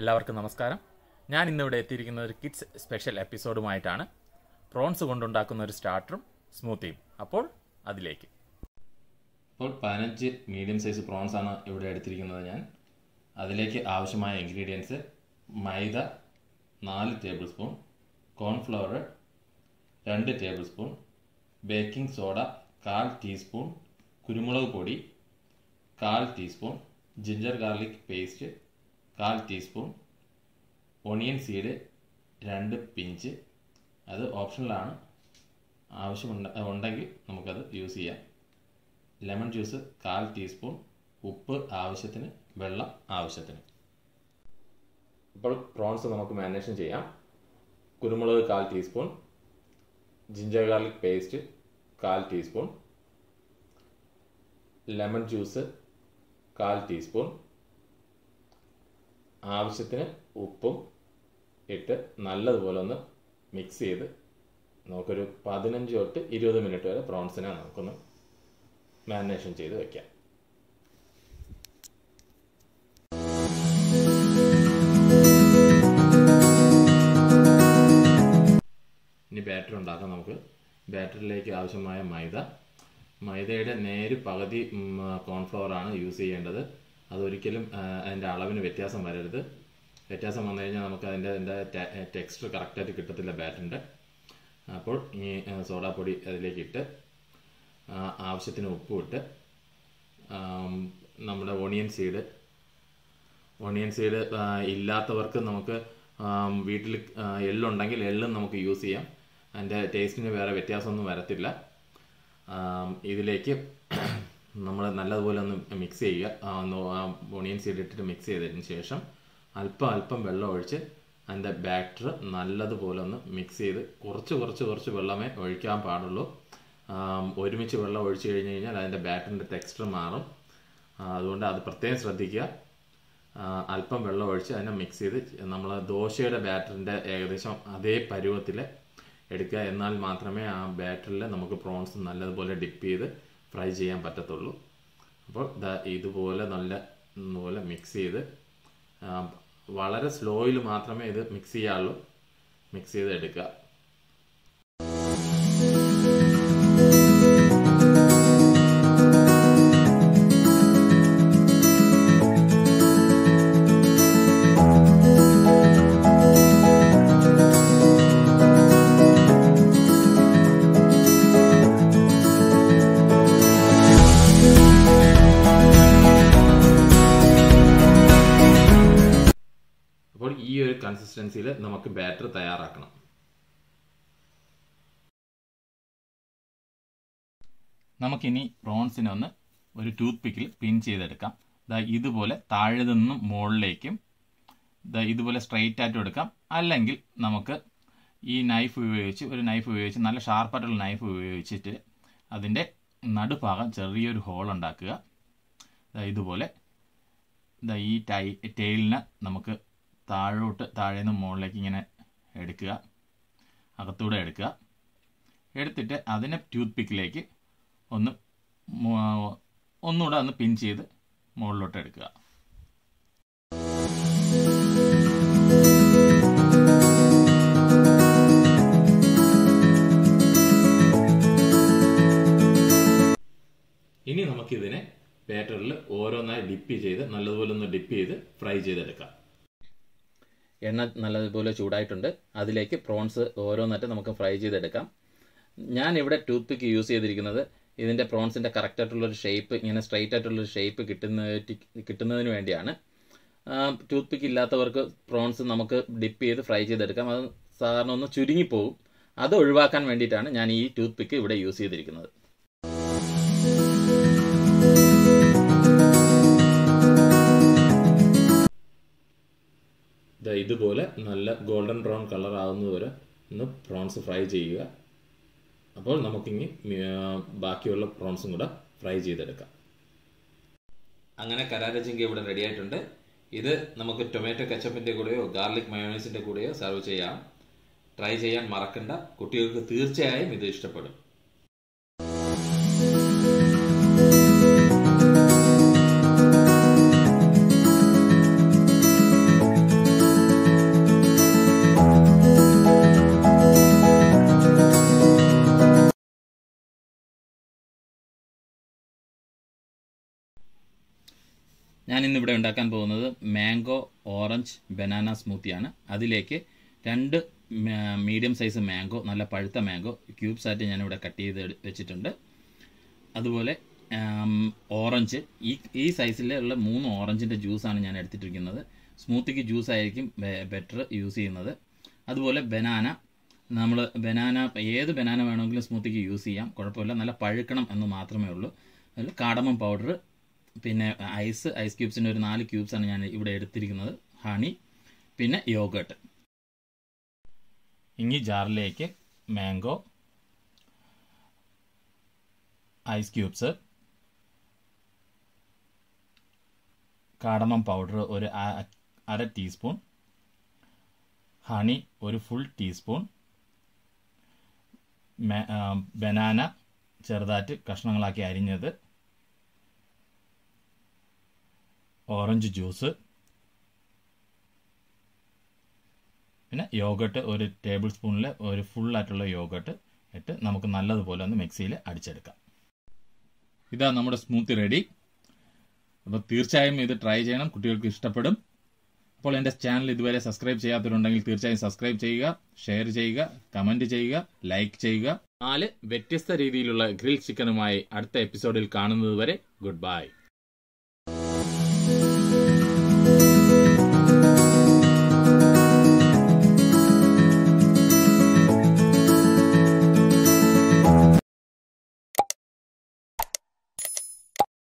എല്ലാവർക്കും നമസ്കാരം ഞാൻ ഇന്നിവിടെ എത്തിയിരിക്കുന്ന ഒരു കിഡ്സ് സ്പെഷ്യൽ എപ്പിസോഡുമായിട്ടാണ് പ്രോൺസ് കൊണ്ടുണ്ടാക്കുന്ന ഒരു സ്റ്റാർട്ടറും സ്മൂത്തിയും അപ്പോൾ അതിലേക്ക് അപ്പോൾ പതിനഞ്ച് മീഡിയം സൈസ് പ്രോൺസ് ആണ് ഇവിടെ എടുത്തിരിക്കുന്നത് ഞാൻ അതിലേക്ക് ആവശ്യമായ ഇൻഗ്രീഡിയൻസ് മൈദ നാല് ടേബിൾ സ്പൂൺ കോൺഫ്ലവർ രണ്ട് ടേബിൾ സ്പൂൺ ബേക്കിംഗ് സോഡ കാൽ ടീസ്പൂൺ കുരുമുളക് പൊടി കാൽ ടീസ്പൂൺ ജിഞ്ചർ ഗാർലിക് പേസ്റ്റ് കാൽ ടീസ്പൂൺ ഒണിയൻ സീഡ് രണ്ട് പിഞ്ച് അത് ഓപ്ഷണലാണ് ആവശ്യമുണ്ട ഉണ്ടെങ്കിൽ നമുക്കത് യൂസ് ചെയ്യാം ലെമൺ ജ്യൂസ് കാൽ ടീസ്പൂൺ ഉപ്പ് ആവശ്യത്തിന് വെള്ളം ആവശ്യത്തിന് ഇപ്പോൾ പ്രോൺസ് നമുക്ക് മാരിനേഷൻ ചെയ്യാം കുരുമുളക് കാൽ ടീസ്പൂൺ ജിഞ്ചർ ഗാർലിക് പേസ്റ്റ് കാൽ ടീസ്പൂൺ ലെമൺ ജ്യൂസ് കാൽ ടീസ്പൂൺ ആവശ്യത്തിന് ഉപ്പും ഇട്ട് നല്ലതുപോലെ ഒന്ന് മിക്സ് ചെയ്ത് നമുക്കൊരു പതിനഞ്ച് തൊട്ട് ഇരുപത് മിനിറ്റ് വരെ പ്രോൺസിനെ നമുക്കൊന്ന് മാരിനേഷൻ ചെയ്ത് വെക്കാം ഇനി ബാറ്റർ ഉണ്ടാക്കാം നമുക്ക് ബാറ്ററിലേക്ക് ആവശ്യമായ മൈദ മൈദയുടെ നേര് പകുതി കോൺഫ്ലവർ ആണ് യൂസ് ചെയ്യേണ്ടത് അതൊരിക്കലും അതിൻ്റെ അളവിന് വ്യത്യാസം വരരുത് വ്യത്യാസം വന്നു കഴിഞ്ഞാൽ നമുക്ക് അതിൻ്റെ അതിൻ്റെ ടെക്സ്ചർ കറക്റ്റായിട്ട് കിട്ടത്തില്ല ബാറ്ററിൻ്റെ അപ്പോൾ ഈ സോഡാപ്പൊടി അതിലേക്ക് ഇട്ട് ആവശ്യത്തിന് ഉപ്പും ഇട്ട് നമ്മുടെ ഓണിയൻ സീഡ് ഓണിയൻ സീഡ് ഇല്ലാത്തവർക്ക് നമുക്ക് വീട്ടിൽ എള്ളുണ്ടെങ്കിൽ എള്ളും നമുക്ക് യൂസ് ചെയ്യാം അതിൻ്റെ ടേസ്റ്റിന് വേറെ വ്യത്യാസമൊന്നും വരത്തില്ല ഇതിലേക്ക് നമ്മൾ നല്ലതുപോലെ ഒന്ന് മിക്സ് ചെയ്യുക ഓണിയൻ സീഡ് ഇട്ടിട്ട് മിക്സ് ചെയ്തതിന് ശേഷം അല്പം അല്പം വെള്ളം ഒഴിച്ച് അതിൻ്റെ ബാറ്റർ നല്ലതുപോലെ ഒന്ന് മിക്സ് ചെയ്ത് കുറച്ച് കുറച്ച് കുറച്ച് വെള്ളമേ ഒഴിക്കാൻ പാടുള്ളൂ ഒരുമിച്ച് വെള്ളം ഒഴിച്ചു കഴിഞ്ഞ് കഴിഞ്ഞാൽ അതിൻ്റെ ബാറ്ററിൻ്റെ ടെക്സ്ചർ മാറും അതുകൊണ്ട് അത് പ്രത്യേകം ശ്രദ്ധിക്കുക അല്പം വെള്ളം ഒഴിച്ച് അതിനെ മിക്സ് ചെയ്ത് നമ്മൾ ദോശയുടെ ബാറ്ററിൻ്റെ ഏകദേശം അതേ പരുവത്തിൽ എടുക്കുക എന്നാൽ മാത്രമേ ആ ബാറ്ററിൽ നമുക്ക് പ്രോൺസ് നല്ലതുപോലെ ഡിപ്പ് ചെയ്ത് ഫ്രൈ ചെയ്യാൻ പറ്റത്തുള്ളൂ അപ്പോൾ ഇതുപോലെ നല്ല പോലെ മിക്സ് ചെയ്ത് വളരെ സ്ലോയിൽ മാത്രമേ ഇത് മിക്സ് ചെയ്യാറുള്ളൂ മിക്സ് ചെയ്ത് എടുക്കുക അപ്പോൾ ഈ ഒരു കൺസിസ്റ്റൻസിയിൽ നമുക്ക് ബാറ്റർ തയ്യാറാക്കണം നമുക്കിനി പ്രോൺസിനെ ഒന്ന് ഒരു ടൂത്ത് പിക്കിൽ പിൻ ചെയ്തെടുക്കാം ദാ ഇതുപോലെ താഴെ നിന്നും മുകളിലേക്കും ദാ ഇതുപോലെ സ്ട്രെയിറ്റ് ആയിട്ടും എടുക്കാം അല്ലെങ്കിൽ നമുക്ക് ഈ നൈഫ് ഉപയോഗിച്ച് ഒരു നൈഫ് ഉപയോഗിച്ച് നല്ല ഷാർപ്പായിട്ടുള്ള നൈഫ് ഉപയോഗിച്ചിട്ട് അതിൻ്റെ നടുഭാഗം ചെറിയൊരു ഹോൾ ഉണ്ടാക്കുക ദാ ഇതുപോലെ ദാ ഈ ടൈ ടെയിലിനെ നമുക്ക് താഴോട്ട് താഴെ നിന്ന് മുകളിലേക്ക് ഇങ്ങനെ എടുക്കുക അകത്തൂടെ എടുക്കുക എടുത്തിട്ട് അതിനെ ടൂത്ത് പിക്കിലേക്ക് ഒന്ന് ഒന്നുകൂടെ ഒന്ന് പിൻ ചെയ്ത് മുകളിലോട്ട് എടുക്കുക ഇനി നമുക്കിതിനെ ബാറ്ററിൽ ഓരോന്നായി ഡിപ്പ് ചെയ്ത് നല്ലതുപോലെ ഒന്ന് ഡിപ്പ് ചെയ്ത് ഫ്രൈ ചെയ്തെടുക്കാം എണ്ണ നല്ലതുപോലെ ചൂടായിട്ടുണ്ട് അതിലേക്ക് പ്രോൺസ് ഓരോന്നായിട്ട് നമുക്ക് ഫ്രൈ ചെയ്തെടുക്കാം ഞാൻ ഇവിടെ ടൂത്ത് പിക്ക് യൂസ് ചെയ്തിരിക്കുന്നത് ഇതിൻ്റെ പ്രോൺസിൻ്റെ കറക്റ്റായിട്ടുള്ളൊരു ഷേപ്പ് ഇങ്ങനെ സ്ട്രൈറ്റ് ആയിട്ടുള്ളൊരു ഷേപ്പ് കിട്ടുന്ന കിട്ടുന്നതിന് വേണ്ടിയാണ് ടൂത്ത് പിക്ക് ഇല്ലാത്തവർക്ക് പ്രോൺസ് നമുക്ക് ഡിപ്പ് ചെയ്ത് ഫ്രൈ ചെയ്തെടുക്കാം അത് സാധാരണ ഒന്ന് ചുരുങ്ങിപ്പോവും അത് ഒഴിവാക്കാൻ വേണ്ടിയിട്ടാണ് ഞാൻ ഈ ടൂത്ത് പിക്ക് ഇവിടെ യൂസ് ചെയ്തിരിക്കുന്നത് ഇതുപോലെ നല്ല ഗോൾഡൻ ബ്രൗൺ കളർ ആകുന്നതുവരെ ഒന്ന് പ്രോൺസ് ഫ്രൈ ചെയ്യുക അപ്പോൾ നമുക്കിനി ബാക്കിയുള്ള പ്രോൺസും കൂടെ ഫ്രൈ ചെയ്തെടുക്കാം അങ്ങനെ കരാരച്ചിങ്ക ഇവിടെ റെഡി ആയിട്ടുണ്ട് ഇത് നമുക്ക് ടൊമാറ്റോ കച്ചപ്പിൻ്റെ കൂടെയോ ഗാർലിക് മയോണൈസിൻ്റെ കൂടെയോ സെർവ് ചെയ്യാം ട്രൈ ചെയ്യാൻ മറക്കണ്ട കുട്ടികൾക്ക് തീർച്ചയായും ഇത് ഇഷ്ടപ്പെടും ഞാൻ ഇന്നിവിടെ ഉണ്ടാക്കാൻ പോകുന്നത് മാംഗോ ഓറഞ്ച് ബനാന സ്മൂത്തിയാണ് അതിലേക്ക് രണ്ട് മീഡിയം സൈസ് മാംഗോ നല്ല പഴുത്ത മാംഗോ ക്യൂബ്സ് ആയിട്ട് ഞാനിവിടെ കട്ട് ചെയ്ത് എടു- വെച്ചിട്ടുണ്ട് അതുപോലെ ആം, ഓറഞ്ച് ഈ ഈ സൈസിലുള്ള മൂന്ന് ഓറഞ്ചിൻ്റെ ജ്യൂസാണ് ഞാൻ എടുത്തിട്ടിരിക്കുന്നത് സ്മൂത്തിക്ക് ജ്യൂസ് ആയിരിക്കും ബെറ്റർ യൂസ് ചെയ്യുന്നത് അതുപോലെ ബനാന നമ്മൾ ബനാന ഏത് ബനാന വേണമെങ്കിലും സ്മൂത്തിക്ക് യൂസ് ചെയ്യാം കുഴപ്പമില്ല നല്ല പഴുക്കണം എന്ന് മാത്രമേ ഉള്ളൂ അതിൽ കാടമം പൗഡർ പിന്നെ ഐസ് ഐസ് ക്യൂബ്സിൻ്റെ ഒരു നാല് ക്യൂബ്സാണ് ഞാൻ ഇവിടെ എടുത്തിരിക്കുന്നത് ഹണി പിന്നെ യോഗട്ട് ഇനി ജാറിലേക്ക് mango ice cubes cardamom powder ഒരു അ- അര ടീസ്പൂൺ ഹണി ഒരു ഫുൾ ടീസ്പൂൺ മെ- ആ, ബനാന ചെറുതായിട്ട് കഷ്ണങ്ങളാക്കി അരിഞ്ഞത് ഓറഞ്ച് ജ്യൂസ് പിന്നെ യോഗട്ട് ഒരു ടേബിൾ സ്പൂണിൽ ഒരു ഫുള്ളായിട്ടുള്ള യോഗട്ട് ഇട്ട് നമുക്ക് നല്ലതുപോലെ ഒന്ന് മിക്സിയിൽ അടിച്ചെടുക്കാം ഇതാ നമ്മുടെ സ്മൂത്തി റെഡി അപ്പോൾ തീർച്ചയായും ഇത് ട്രൈ ചെയ്യണം കുട്ടികൾക്ക് ഇഷ്ടപ്പെടും അപ്പോൾ എൻ്റെ ചാനൽ ഇതുവരെ സബ്സ്ക്രൈബ് ചെയ്യാത്തവരുണ്ടെങ്കിൽ തീർച്ചയായും സബ്സ്ക്രൈബ് ചെയ്യുക ഷെയർ ചെയ്യുക കമൻറ്റ് ചെയ്യുക ലൈക്ക് ചെയ്യുക നാല് വ്യത്യസ്ത രീതിയിലുള്ള ഗ്രിൽ ചിക്കനുമായി അടുത്ത എപ്പിസോഡിൽ കാണുന്നത് വരെ ഗുഡ് ബൈ